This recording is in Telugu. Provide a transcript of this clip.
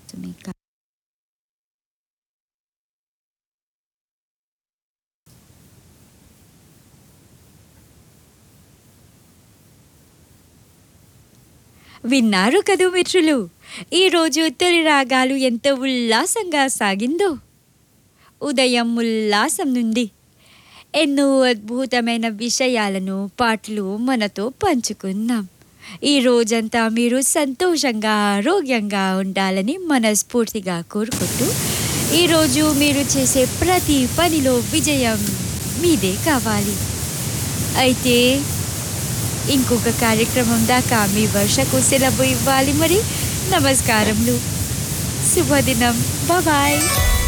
వస్తున్నాయి కా- విన్నారు కదూ మిత్రులు ఈరోజు తొలి రాగాలు ఎంత ఉల్లాసంగా సాగిందో ఉదయం ఉల్లాసం నుండి ఎన్నో అద్భుతమైన విషయాలను పాటలు మనతో పంచుకున్నాం ఈ రోజంతా మీరు సంతోషంగా ఆరోగ్యంగా ఉండాలని మనస్ఫూర్తిగా కోరుకుంటూ ఈరోజు మీరు చేసే ప్రతి పనిలో విజయం మీదే కావాలి అయితే ఇంకొక కార్యక్రమం దాకా మీ వర్షకు సెలవు ఇవ్వాలి మరి నమస్కారములు శుభదినం బాయ్